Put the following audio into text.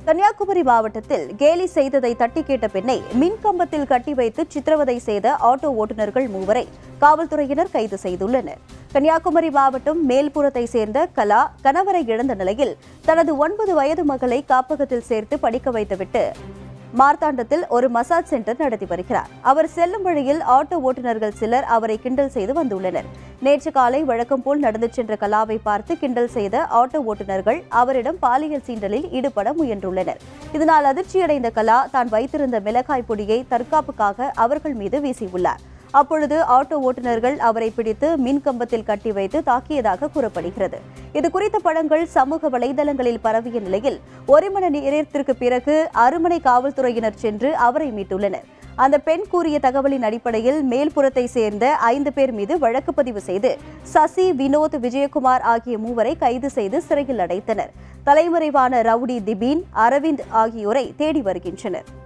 கன்னியாகுமரி மாவட்டத்தில் கேலி செய்ததை தட்டி கேட்ட பெண்ணை மின்கம்பத்தில் கட்டி வைத்து சித்திரவதை செய்த ஆட்டோ ஓட்டுநர்கள் மூவரை காவல்துறையினர் கைது செய்துள்ளனர் கன்னியாகுமரி மாவட்டம் மேல்புறத்தை சேர்ந்த கலா கணவரை இழந்த நிலையில் தனது ஒன்பது வயது மகளை காப்பகத்தில் சேர்த்து படிக்க வைத்துவிட்டு மார்த்தாண்டத்தில் ஒரு மசாஜ் சென்டர் நடத்தி வருகிறார் அவர் செல்லும் வழியில் ஆட்டோ ஓட்டுநர்கள் சிலர் அவரை கிண்டல் செய்து வந்துள்ளனர் நேற்று காலை வழக்கம் போல் நடந்து சென்ற கலாவை பார்த்து கிண்டல் செய்த ஆட்டோ ஓட்டுநர்கள் அவரிடம் பாலியல் சீண்டலில் ஈடுபட முயன்றுள்ளனர் இதனால் அதிர்ச்சியடைந்த கலா தான் வைத்திருந்த மிளகாய் பொடியை தற்காப்புக்காக அவர்கள் மீது வீசியுள்ளார் அப்பொழுது ஆட்டோ ஓட்டுநர்கள் அவரை பிடித்து மின் கம்பத்தில் கட்டி வைத்து தாக்கியதாக கூறப்படுகிறது இது குறித்த படங்கள் சமூக வலைதளங்களில் பரவிய நிலையில் ஒரு மணி நேரத்திற்கு பிறகு அருமனை காவல்துறையினர் சென்று அவரை மீட்டுள்ளனர் அந்த பெண் கூறிய தகவலின் அடிப்படையில் மேல்புறத்தை சேர்ந்த ஐந்து பேர் மீது வழக்கு பதிவு செய்து சசி வினோத் விஜயகுமார் ஆகிய மூவரை கைது செய்து சிறையில் அடைத்தனர் தலைமறைவான ரவுடி திபீன் அரவிந்த் ஆகியோரை தேடி வருகின்றனர்